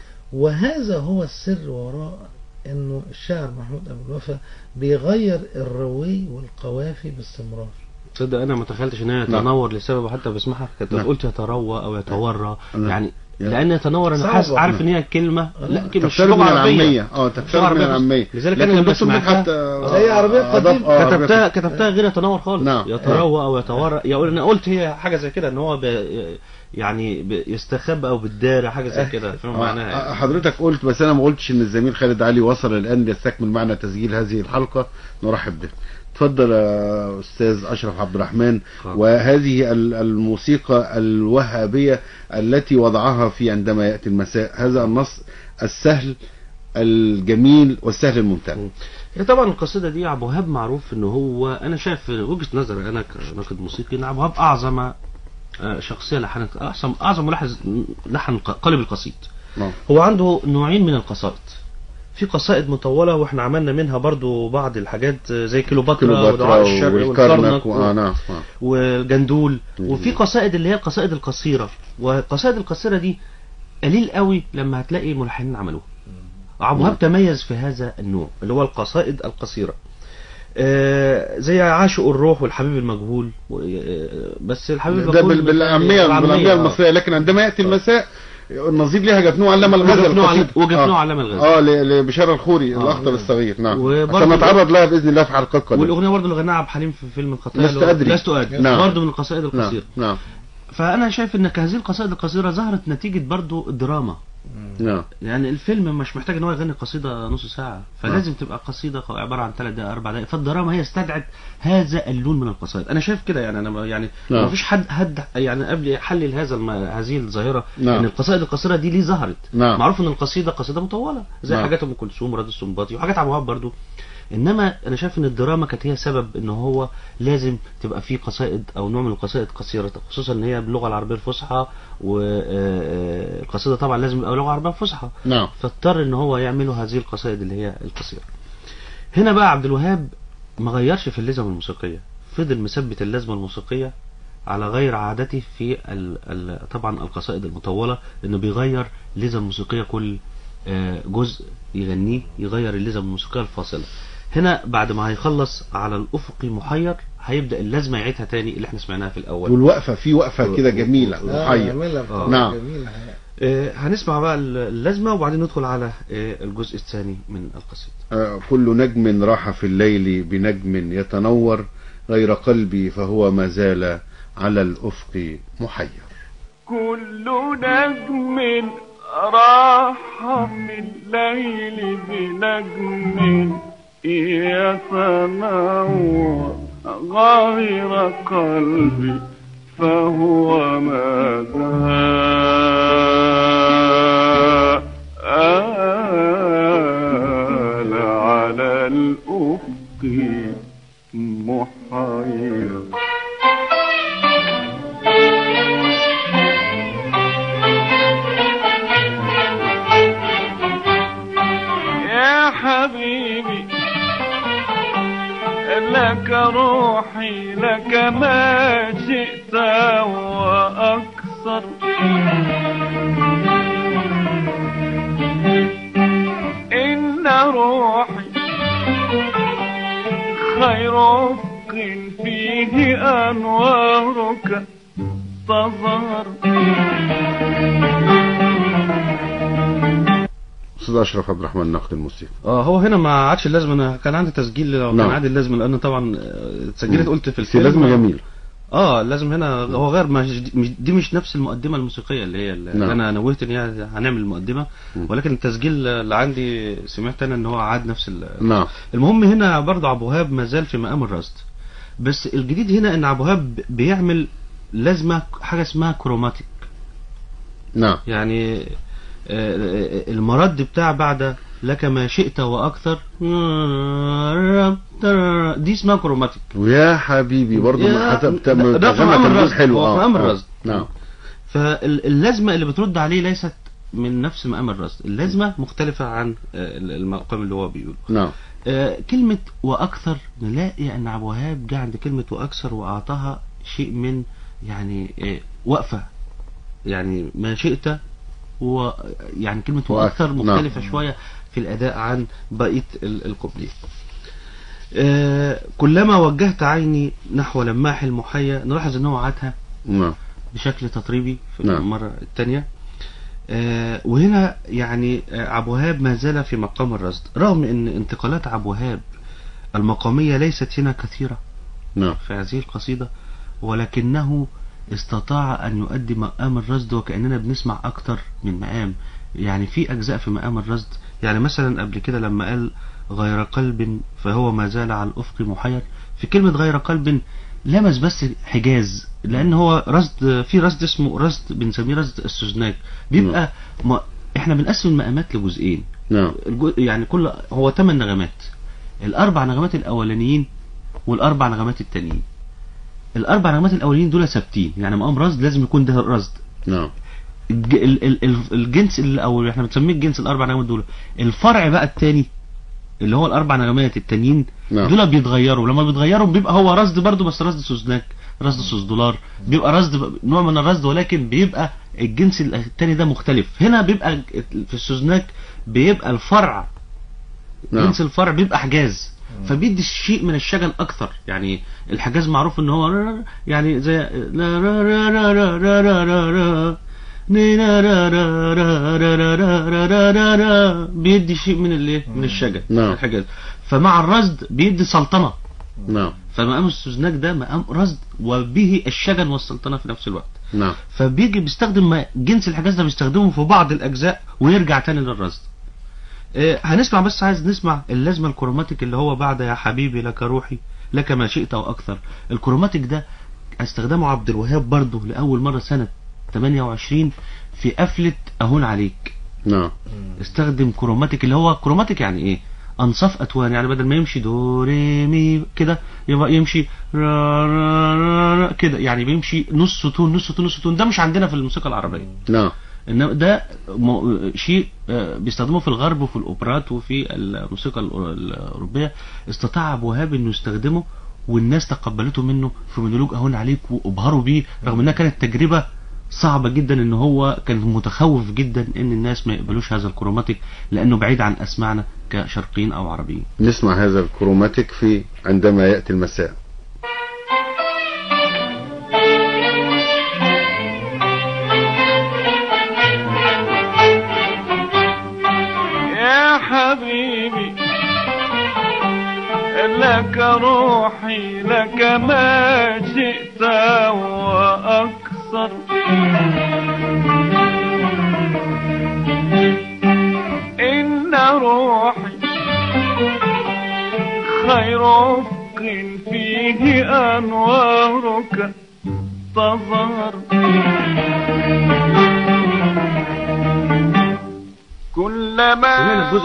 Speaker 3: وهذا هو السر وراء انه الشاعر محمود ابو الوفا بيغير الروي والقوافي باستمرار
Speaker 4: تصدق انا ما تخيلتش ان هي
Speaker 2: نعم.
Speaker 4: يتنور لسبب حتى بسمعها كنت
Speaker 2: نعم.
Speaker 4: قلت يتروى او يتورى
Speaker 2: نعم.
Speaker 4: يعني
Speaker 2: نعم.
Speaker 4: لان يتنور انا
Speaker 3: صعبة.
Speaker 4: حاسس عارف ان هي كلمه لا كلمه مش
Speaker 2: تقترب
Speaker 4: لغه
Speaker 2: من
Speaker 4: عربيه
Speaker 2: العاميه اه تقترب من
Speaker 4: عربية.
Speaker 2: العاميه
Speaker 4: لذلك
Speaker 2: لكن
Speaker 4: أنا لما
Speaker 2: الدكتور
Speaker 4: سمعتها-
Speaker 2: مدحت آه،
Speaker 3: هي عربية
Speaker 2: أضاف-
Speaker 3: قديمة.
Speaker 2: آه، عربية
Speaker 4: كتبتها كتبتها غير يتنور خالص
Speaker 2: نعم.
Speaker 4: يتروى او يتورى يقول انا قلت هي حاجه زي كده ان هو ب... يعني ب... يستخبى او بالدار حاجه زي كده فاهم معناها
Speaker 2: آه،
Speaker 4: يعني.
Speaker 2: حضرتك قلت بس انا ما قلتش ان الزميل خالد علي وصل الان ليستكمل معنا تسجيل هذه الحلقه نرحب به تفضل يا استاذ اشرف عبد الرحمن
Speaker 4: آه.
Speaker 2: وهذه ال- الموسيقى الوهابيه التي وضعها في عندما ياتي المساء هذا النص السهل الجميل والسهل الممتع
Speaker 4: هي طبعا القصيده دي عبد الوهاب معروف ان هو انا شايف في وجهه نظري انا كناقد موسيقي ان عبد الوهاب اعظم آه، شخصيه لحنت اعظم اعظم ملحن لحن ق- قالب القصيد
Speaker 2: نعم.
Speaker 4: هو عنده نوعين من القصائد في قصائد مطولة واحنا عملنا منها برضو بعض الحاجات زي كيلوباترا ودعاء
Speaker 2: كليوباترا
Speaker 4: الشرق
Speaker 2: والكرنك
Speaker 4: والكرنك
Speaker 2: وآه نعم آه.
Speaker 4: والجندول
Speaker 2: مم.
Speaker 4: وفي قصائد اللي هي القصائد القصيرة والقصائد القصيرة دي قليل قوي لما هتلاقي ملحنين عملوها عبد الوهاب تميز في هذا النوع اللي هو القصائد القصيرة آه، زي عاشق الروح والحبيب المجهول و- آه، بس الحبيب
Speaker 2: ده
Speaker 4: المجهول
Speaker 2: بال- بالعاميه بالعاميه
Speaker 4: آه.
Speaker 2: المصريه لكن عندما ياتي المساء النظير ليها جفنوع علم الغزل
Speaker 4: وجفنوع علم-
Speaker 2: القصيد.
Speaker 4: وجفنوع
Speaker 2: آه.
Speaker 4: علم الغزل.
Speaker 2: اه ل- لبشار الخوري
Speaker 4: آه.
Speaker 2: الاخضر الصغير نعم
Speaker 4: وبرضه-
Speaker 2: عشان نتعرض لها باذن الله في حلقات قادمه
Speaker 4: والاغنيه برضه اللي غناها عبد الحليم في فيلم الخطايا
Speaker 2: لست
Speaker 4: اللي هو
Speaker 2: أدري.
Speaker 4: لست ادري
Speaker 2: نعم.
Speaker 4: برضه من القصائد
Speaker 2: نعم
Speaker 4: القصيره
Speaker 2: نعم
Speaker 4: فانا شايف ان هذه القصائد القصيره ظهرت نتيجه برضه الدراما
Speaker 2: نعم
Speaker 4: يعني الفيلم مش محتاج ان هو يغني قصيده نص ساعه فلازم تبقى قصيده عباره عن ثلاث دقائق اربع دقائق فالدراما هي استدعت هذا اللون من القصائد انا شايف كده يعني انا ما- يعني
Speaker 2: نعم.
Speaker 4: ما فيش حد حد يعني قبل يحلل هذا الم... هذه الظاهره
Speaker 2: نعم.
Speaker 4: ان القصائد القصيره دي ليه ظهرت
Speaker 2: نعم.
Speaker 4: معروف ان القصيده قصيده مطوله زي
Speaker 2: نعم.
Speaker 4: حاجات ام كلثوم وراد السنباطي وحاجات عبد الوهاب برضه انما انا شايف ان الدراما كانت هي سبب ان هو لازم تبقى في قصائد او نوع من القصائد قصيره خصوصا ان هي باللغه العربيه الفصحى والقصيده طبعا لازم يبقى لغه عربيه فصحى
Speaker 2: نعم
Speaker 4: فاضطر ان هو يعملوا هذه القصائد اللي هي القصيره هنا بقى عبد الوهاب ما غيرش في اللازمه الموسيقيه فضل مثبت اللازمه الموسيقيه على غير عادته في ال ال طبعا القصائد المطوله انه بيغير لزم موسيقيه كل آه، جزء يغنيه يغير اللزم الموسيقيه الفاصله هنا بعد ما هيخلص على الافقي محير هيبدا اللازمه يعيدها تاني اللي احنا سمعناها في الاول
Speaker 2: والوقفه في وقفه كده جميله
Speaker 3: آه،
Speaker 2: محير
Speaker 3: يعملها بطريقة
Speaker 2: نعم.
Speaker 3: جميلة الحقيقة.
Speaker 4: آه، هنسمع بقى اللازمه وبعدين ندخل على آه، الجزء الثاني من القصيده
Speaker 2: آه، كل نجم راح في الليل بنجم يتنور غير قلبي فهو ما زال على الافق محير
Speaker 5: كل نجم راح في الليل بنجم يتنور غير قلبي فهو ما زال على الأفق محير يا حبيبي لك روحي لك ما شئت وأكثر إن روحي خير أفق فيه أنوارك تظهر
Speaker 2: استاذ اشرف عبد الرحمن الناقد الموسيقي
Speaker 4: اه هو هنا ما عادش اللازمه انا كان عندي تسجيل لو كان
Speaker 2: نعم.
Speaker 4: عندي اللازمه لان طبعا آه، سجلت
Speaker 2: مم.
Speaker 4: قلت في
Speaker 2: بس
Speaker 4: الفيلم
Speaker 2: لازم جميل
Speaker 4: اه لازم هنا هو غير ما مش دي مش نفس المقدمه الموسيقيه اللي هي اللي
Speaker 2: نعم.
Speaker 4: انا نوهت ان هي هنعمل المقدمه
Speaker 2: مم.
Speaker 4: ولكن التسجيل اللي عندي سمعت انا ان هو عاد نفس ال...
Speaker 2: نعم
Speaker 4: المهم هنا برضه عبد الوهاب ما زال في مقام الرصد بس الجديد هنا ان عبد الوهاب بيعمل لازمه حاجه اسمها كروماتيك
Speaker 2: نعم
Speaker 4: يعني آه، آه، المرد بتاع بعد لك ما شئت واكثر دي اسمها كروماتيك
Speaker 2: ويا حبيبي برضه
Speaker 4: يا-
Speaker 2: ما حتى
Speaker 4: ده- ده في
Speaker 2: ترجمة
Speaker 4: مقام
Speaker 2: تنفيذ
Speaker 4: الرصد.
Speaker 2: حلو
Speaker 4: هو في
Speaker 2: اه
Speaker 4: مقام
Speaker 2: آه.
Speaker 4: الرصد.
Speaker 2: نعم
Speaker 4: فاللازمه اللي بترد عليه ليست من نفس مقام الرصد اللازمه مختلفه عن آه، المقام اللي هو بيقوله
Speaker 2: نعم
Speaker 4: آه، كلمة وأكثر نلاقي أن عبد الوهاب جه عند كلمة وأكثر وأعطاها شيء من يعني آه، وقفة يعني ما شئت و يعني كلمة
Speaker 2: وأكثر،
Speaker 4: وأكثر
Speaker 2: نعم.
Speaker 4: مختلفة شوية في الأداء عن بقية ال- الكوبليه آه، كلما وجهت عيني نحو لماح المحيا نلاحظ ان هو عادها
Speaker 2: نعم
Speaker 4: بشكل تطريبي في
Speaker 2: نعم.
Speaker 4: المرة الثانية آه، وهنا يعني آه، عبد الوهاب ما زال في مقام الرصد رغم ان انتقالات عبد الوهاب المقامية ليست هنا كثيرة
Speaker 2: نعم
Speaker 4: في هذه القصيدة ولكنه استطاع أن يؤدي مقام الرصد وكأننا بنسمع أكتر من مقام يعني في أجزاء في مقام الرصد يعني مثلا قبل كده لما قال غير قلب فهو ما زال على الأفق محير في كلمة غير قلب لمس بس حجاز لأن هو رصد في رصد اسمه رصد بنسميه رصد السوزناك بيبقى ما احنا بنقسم المقامات لجزئين
Speaker 2: نعم
Speaker 4: الجو- يعني كل هو ثمان نغمات الاربع نغمات الاولانيين والاربع نغمات التانيين الاربع نغمات الاولانيين دول ثابتين يعني مقام رصد لازم يكون ده رصد
Speaker 2: نعم
Speaker 4: الج- ال- ال- ال- الجنس اللي او احنا بنسميه الجنس الاربع نغمات دول الفرع بقى التاني اللي هو الاربع نغمات التانيين
Speaker 2: نعم.
Speaker 4: دول بيتغيروا لما بيتغيروا بيبقى هو رصد برضو بس رصد سوزناك رصد سوز دولار بيبقى رصد ب- نوع من الرصد ولكن بيبقى الجنس التاني ده مختلف هنا بيبقى في السوزناك بيبقى الفرع
Speaker 2: نعم.
Speaker 4: جنس الفرع بيبقى حجاز فبيدي شيء من الشجن اكثر يعني الحجاز معروف ان هو يعني زي لا را را را را را را را را ني را را را را را را را را را را را بيدي شيء من الايه من الشجن
Speaker 2: نعم.
Speaker 4: الحجاز فمع الرصد بيدي سلطنه
Speaker 2: نعم
Speaker 4: فمقام السوزناك ده مقام رصد وبه الشجن والسلطنه في نفس الوقت
Speaker 2: نعم
Speaker 4: فبيجي بيستخدم ما- جنس الحجاز ده بيستخدمه في بعض الاجزاء ويرجع تاني للرصد آه، هنسمع بس عايز نسمع اللازمه الكروماتيك اللي هو بعد يا حبيبي لك روحي لك ما شئت واكثر الكروماتيك ده استخدمه عبد الوهاب برضه لاول مره سنه 28 في قفله اهون عليك
Speaker 2: نعم
Speaker 4: استخدم كروماتيك اللي هو كروماتيك يعني ايه انصاف اتوان يعني بدل ما يمشي دو ري مي كده يبقى يمشي را را را را كده يعني بيمشي نص تون نص تون نص تون ده مش عندنا في الموسيقى العربيه
Speaker 2: نعم
Speaker 4: انما ده م- شيء آه، بيستخدموه في الغرب وفي الاوبرات وفي الموسيقى الأو- الاوروبيه استطاع ابو وهاب انه يستخدمه والناس تقبلته منه في مونولوج اهون عليك وابهروا بيه رغم انها كانت تجربه صعبة جدا ان هو كان متخوف جدا ان الناس ما يقبلوش هذا الكروماتيك لانه بعيد عن اسماعنا كشرقيين او عربيين
Speaker 2: نسمع هذا الكروماتيك في عندما يأتي المساء
Speaker 5: يا حبيبي لك روحي لك ما شئت وأكثر إن روحي خير أفق فيه أنوارك تظهر كلما
Speaker 4: هنا الجزء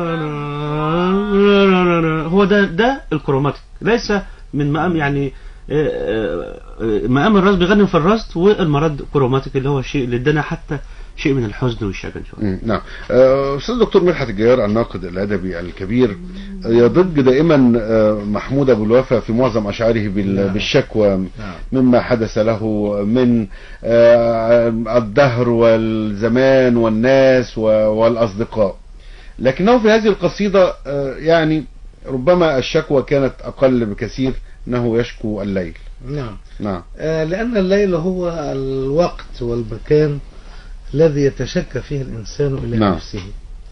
Speaker 4: اللي هو ده ده الكروماتيك ليس من مقام يعني آه، آه، آه، مقام الرصد بيغني في الرصد والمرد كروماتيك اللي هو الشيء اللي ادانا حتى شيء من الحزن والشجن شويه
Speaker 2: مم، نعم آه، استاذ دكتور مدحت الجيار الناقد الادبي الكبير آه، يضج دائما آه، محمود ابو الوفا في معظم اشعاره بال-
Speaker 3: نعم.
Speaker 2: بالشكوى
Speaker 3: نعم.
Speaker 2: مما حدث له من آه، الدهر والزمان والناس و- والاصدقاء لكنه في هذه القصيده آه، يعني ربما الشكوى كانت اقل بكثير انه يشكو الليل
Speaker 3: نعم
Speaker 2: نعم
Speaker 3: آه، لأن الليل هو الوقت والمكان الذي يتشكى فيه الإنسان إلى
Speaker 2: نعم.
Speaker 3: نفسه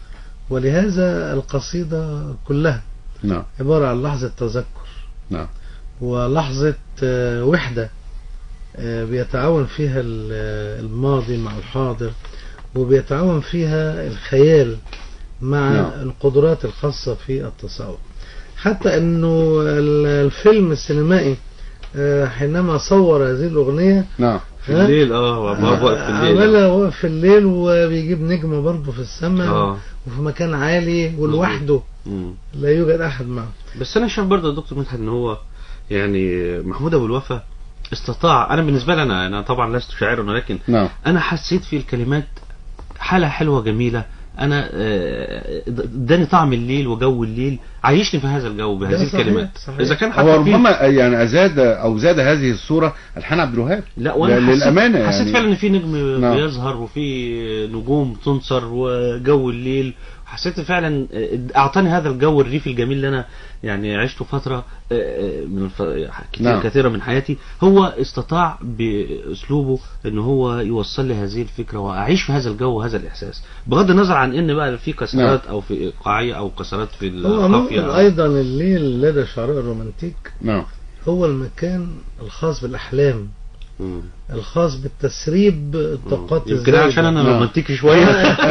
Speaker 3: ولهذا القصيدة كلها
Speaker 2: نعم
Speaker 3: عبارة عن لحظة تذكر
Speaker 2: نعم
Speaker 3: ولحظة آه، وحدة آه، بيتعاون فيها ال- الماضي مع الحاضر وبيتعاون فيها الخيال مع
Speaker 2: نعم.
Speaker 3: القدرات الخاصة في التصور حتى انه ال- الفيلم السينمائي آه، حينما صور هذه الأغنية
Speaker 2: نعم
Speaker 4: في الليل اه وأبواب واقف في الليل
Speaker 3: عملها واقف في الليل وبيجيب نجمة برضه في السماء
Speaker 4: اه
Speaker 3: وفي مكان عالي ولوحده
Speaker 4: مم.
Speaker 3: لا يوجد أحد معه
Speaker 4: بس انا شايف برضه يا دكتور مدحت ان هو يعني محمود ابو الوفا استطاع انا بالنسبه لي انا انا طبعا لست شاعرا ولكن
Speaker 2: نعم
Speaker 4: انا حسيت في الكلمات حاله حلوه جميله انا آه، اداني طعم الليل وجو الليل عايشني في هذا الجو بهذه
Speaker 3: ده صحيح،
Speaker 4: الكلمات
Speaker 3: صحيح.
Speaker 4: اذا كان
Speaker 2: هو
Speaker 4: حتى في
Speaker 2: ربما يعني ازاد او زاد هذه الصوره الحان عبد الوهاب
Speaker 4: لا وانا
Speaker 2: ل-
Speaker 4: حسيت
Speaker 2: للامانه
Speaker 4: حسيت
Speaker 2: يعني
Speaker 4: فعلا ان في نجم
Speaker 2: نعم.
Speaker 4: بيظهر وفي نجوم تنصر وجو الليل حسيت فعلا اعطاني هذا الجو الريفي الجميل اللي انا يعني عشته فتره آه، من الف... كتير
Speaker 2: نعم.
Speaker 4: كثيره من حياتي هو استطاع باسلوبه ان هو يوصل لي هذه الفكره واعيش في هذا الجو وهذا الاحساس بغض النظر عن ان بقى في كسرات او في ايقاعيه او كسرات في
Speaker 3: هو
Speaker 4: القافيه
Speaker 3: ممكن أيضا الليل لدى شعراء الرومانتيك
Speaker 2: نعم
Speaker 3: هو المكان الخاص بالأحلام
Speaker 4: مم.
Speaker 3: الخاص بالتسريب الطاقات
Speaker 4: يمكن
Speaker 3: الزايدة.
Speaker 4: عشان انا
Speaker 2: نعم.
Speaker 4: رومانتيكي شويه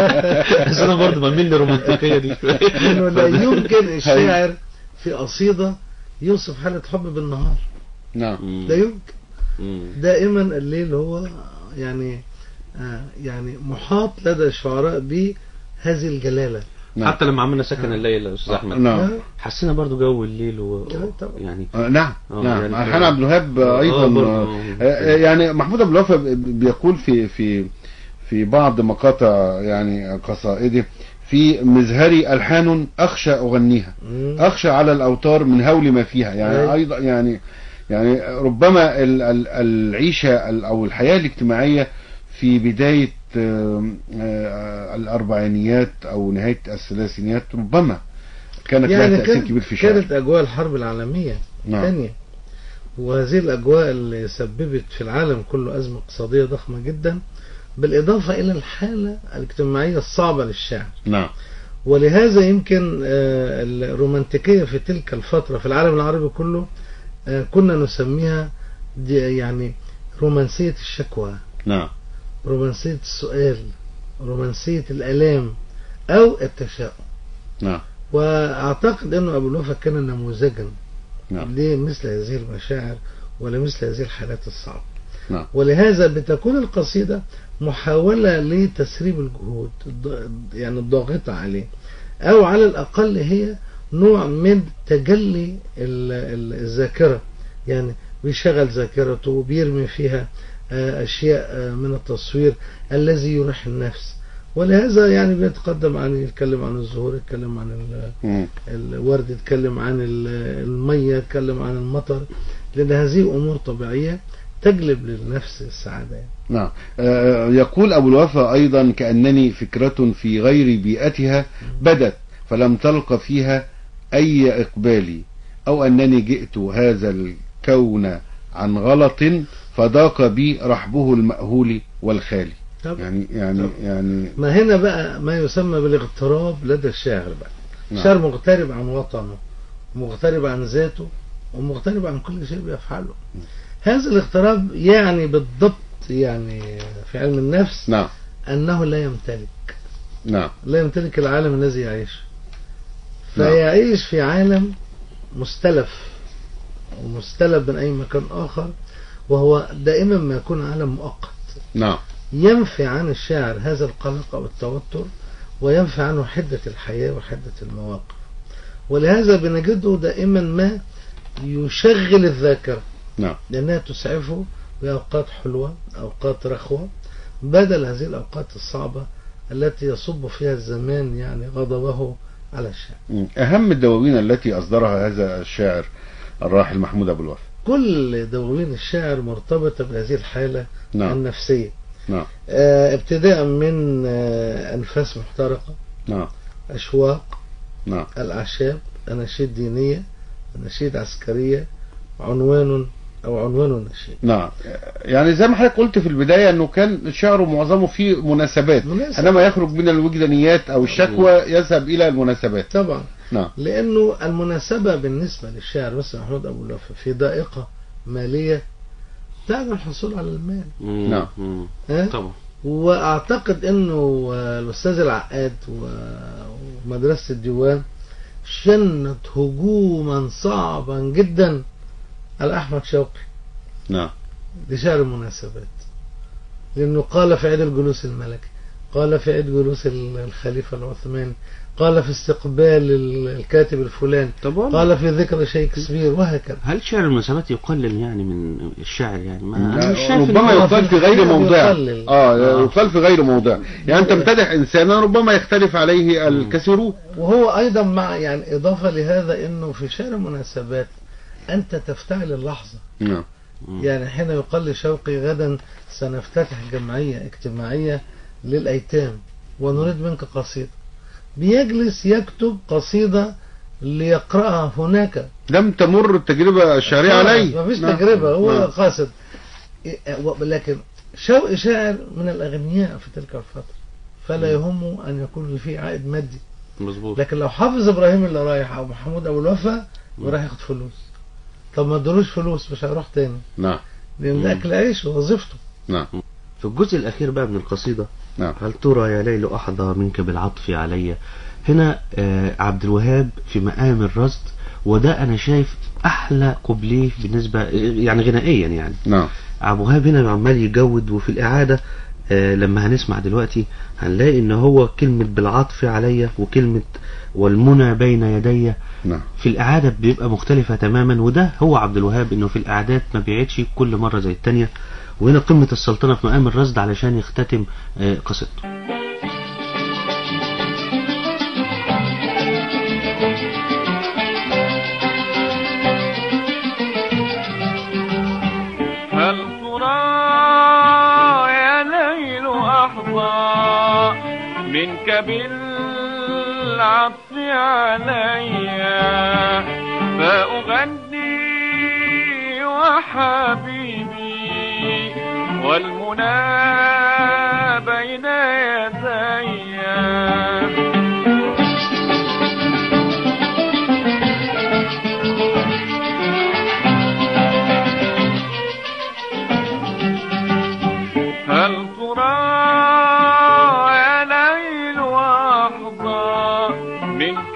Speaker 4: بس انا برضه بميل للرومانتيكيه دي شويه
Speaker 3: انه لا يمكن الشاعر في قصيدة يوصف حالة حب بالنهار
Speaker 2: نعم
Speaker 4: مم.
Speaker 3: لا يمكن
Speaker 4: مم.
Speaker 3: دائما الليل هو يعني آه يعني محاط لدى الشعراء بهذه الجلالة
Speaker 2: نعم
Speaker 4: حتى لما عملنا سكن الليل يا استاذ احمد
Speaker 2: نعم
Speaker 4: حسينا برضو جو الليل و...
Speaker 3: آه، طبعا.
Speaker 4: يعني
Speaker 2: آه، نعم
Speaker 4: آه،
Speaker 2: نعم
Speaker 4: يعني
Speaker 2: الحان عبد الوهاب آه، ايضا
Speaker 4: آه، برضه.
Speaker 2: آه، آه، يعني محمود ابو الوفا بيقول في في في بعض مقاطع يعني قصائده في مزهري الحان اخشى اغنيها
Speaker 3: مم.
Speaker 2: اخشى على الاوتار من هول ما فيها يعني
Speaker 3: أيوة.
Speaker 2: ايضا يعني يعني ربما ال- ال- العيشه ال- او الحياه الاجتماعيه في بدايه آم، آه، الاربعينيات او نهايه الثلاثينيات ربما كانت لها
Speaker 3: يعني
Speaker 2: تاثير
Speaker 3: كان
Speaker 2: كبير في الشعر
Speaker 3: كانت أجواء الحرب العالمية
Speaker 2: نعم
Speaker 3: الثانية وهذه الأجواء اللي سببت في العالم كله أزمة اقتصادية ضخمة جدا بالإضافة إلى الحالة الاجتماعية الصعبة للشاعر
Speaker 2: نعم
Speaker 3: ولهذا يمكن آه، الرومانتيكية في تلك الفترة في العالم العربي كله آه، كنا نسميها دي يعني رومانسية الشكوى
Speaker 2: نعم
Speaker 3: رومانسية السؤال رومانسية الآلام أو التشاؤم
Speaker 2: نعم
Speaker 3: وأعتقد أنه أبو الوفا كان نموذجا
Speaker 2: نعم
Speaker 3: لمثل هذه المشاعر ولمثل هذه الحالات الصعبة
Speaker 2: نعم
Speaker 3: ولهذا بتكون القصيدة محاولة لتسريب الجهود الض- يعني الضاغطة عليه أو على الأقل هي نوع من تجلي ال- ال- الذاكرة يعني بيشغل ذاكرته وبيرمي فيها آه، أشياء آه، من التصوير الذي يريح النفس ولهذا يعني بيتقدم عن يتكلم عن الزهور يتكلم عن ال-
Speaker 2: مم.
Speaker 3: الورد يتكلم عن ال- المية يتكلم عن المطر لأن هذه أمور طبيعية تجلب للنفس السعادة يعني.
Speaker 2: نعم آه، يقول أبو الوفا أيضا كأنني فكرة في غير بيئتها بدت فلم تلق فيها أي إقبال أو أنني جئت هذا الكون عن غلط فضاق بي رحبه المأهول والخالي
Speaker 3: طب
Speaker 2: يعني يعني يعني
Speaker 3: ما هنا بقى ما يسمى بالاغتراب لدى الشاعر بقى
Speaker 2: نعم.
Speaker 3: الشاعر مغترب عن وطنه مغترب عن ذاته ومغترب عن كل شيء بيفعله هذا الاغتراب يعني بالضبط يعني في علم النفس
Speaker 2: نعم
Speaker 3: أنه لا يمتلك
Speaker 2: نعم
Speaker 3: لا يمتلك العالم الذي يعيش
Speaker 2: نعم.
Speaker 3: فيعيش في عالم مستلف ومستلب من أي مكان آخر وهو دائما ما يكون عالم مؤقت
Speaker 2: نعم
Speaker 3: ينفي عن الشاعر هذا القلق أو التوتر وينفي عنه حدة الحياة وحدة المواقف ولهذا بنجده دائما ما يشغل الذاكرة
Speaker 2: نعم
Speaker 3: لأنها تسعفه بأوقات حلوة أوقات رخوة بدل هذه الأوقات الصعبة التي يصب فيها الزمان يعني غضبه على الشاعر
Speaker 2: مم. أهم الدواوين التي أصدرها هذا الشاعر الراحل محمود أبو الوفا
Speaker 3: كل دواوين الشاعر مرتبطة بهذه الحالة
Speaker 2: نعم
Speaker 3: النفسية
Speaker 2: نعم
Speaker 3: آه، ابتداء من آه، أنفاس محترقة
Speaker 2: نعم
Speaker 3: أشواق
Speaker 2: نعم
Speaker 3: الأعشاب أناشيد دينية أناشيد عسكرية عنوان او عنوانه النشيد
Speaker 2: نعم يعني زي ما حضرتك قلت في البداية انه كان شعره معظمه فيه مناسبات
Speaker 3: مناسب.
Speaker 2: انما يخرج من الوجدانيات او الشكوى يذهب الى المناسبات
Speaker 3: طبعا
Speaker 2: نعم
Speaker 3: لانه المناسبه بالنسبه للشاعر مثلا محمود ابو الوفا في ضائقه ماليه تعني الحصول على المال
Speaker 4: مم.
Speaker 2: نعم.
Speaker 4: مم.
Speaker 3: ها؟
Speaker 4: طبعا
Speaker 3: واعتقد انه آه، الاستاذ العقاد و- ومدرسه الديوان شنت هجوما صعبا جدا على احمد شوقي
Speaker 2: نعم
Speaker 3: لشعر المناسبات لأنه قال في عيد الجلوس الملكي قال في عيد جلوس ال- الخليفة العثماني قال في استقبال ال- الكاتب الفلاني
Speaker 4: طب والله
Speaker 3: قال في ذكر شكسبير وهكذا
Speaker 4: هل شعر المناسبات يقلل يعني من الشاعر يعني ما أنا
Speaker 2: لا،
Speaker 4: مش شايف إن
Speaker 2: ربما
Speaker 4: هو-
Speaker 2: يقال في غير
Speaker 3: الحقيقة
Speaker 2: موضع
Speaker 3: يقلل.
Speaker 2: اه
Speaker 4: آه.
Speaker 2: يقال في غير موضع يعني تمتدح انسانا ربما يختلف عليه الكثيرون
Speaker 3: وهو أيضا مع يعني إضافة لهذا أنه في شعر المناسبات أنت تفتعل اللحظة
Speaker 2: نعم
Speaker 4: مم.
Speaker 3: يعني حين يقال لشوقي غدا سنفتتح جمعية اجتماعية للأيتام ونريد منك قصيدة بيجلس يكتب قصيدة ليقرأها هناك
Speaker 2: لم تمر التجربة الشعرية علي
Speaker 3: ما فيش
Speaker 2: نعم.
Speaker 3: تجربة هو
Speaker 2: نعم.
Speaker 3: قاصد إيه، و- لكن شوقي شاعر من الأغنياء في تلك الفترة فلا يهمه أن يكون فيه عائد مادي
Speaker 4: مظبوط
Speaker 3: لكن لو حافظ إبراهيم اللي رايح أو محمود أبو الوفا رايح ياخد فلوس طب ما ادلوش فلوس مش هيروح تاني
Speaker 2: نعم
Speaker 3: لأن ده
Speaker 4: مم.
Speaker 3: أكل عيش وظيفته
Speaker 2: نعم
Speaker 4: في الجزء الأخير بقى من القصيدة
Speaker 2: نعم
Speaker 4: هل ترى يا ليل أحظى منك بالعطف علي هنا آه عبد الوهاب في مقام الرصد وده أنا شايف أحلى قبليه بالنسبة يعني غنائيا يعني
Speaker 2: نعم
Speaker 4: عبد الوهاب هنا عمال يجود وفي الإعادة آه لما هنسمع دلوقتي هنلاقي إن هو كلمة بالعطف علي وكلمة والمنى بين يدي
Speaker 2: نعم
Speaker 4: في الإعادة بيبقى مختلفة تماما وده هو عبد الوهاب إنه في الإعادات ما بيعيدش كل مرة زي التانية وهنا قمة السلطنة في مقام الرصد علشان يختتم آه، قصيدته
Speaker 5: هل ترى يا ليل أحظى منك بالعطف علي فأغني وحبيبي والمنى بين يدي هل ترى يا ليل أحظى منك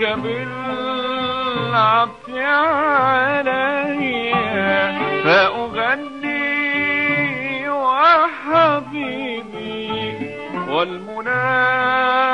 Speaker 5: بالعطف علي فأغني وحبيبي والمنى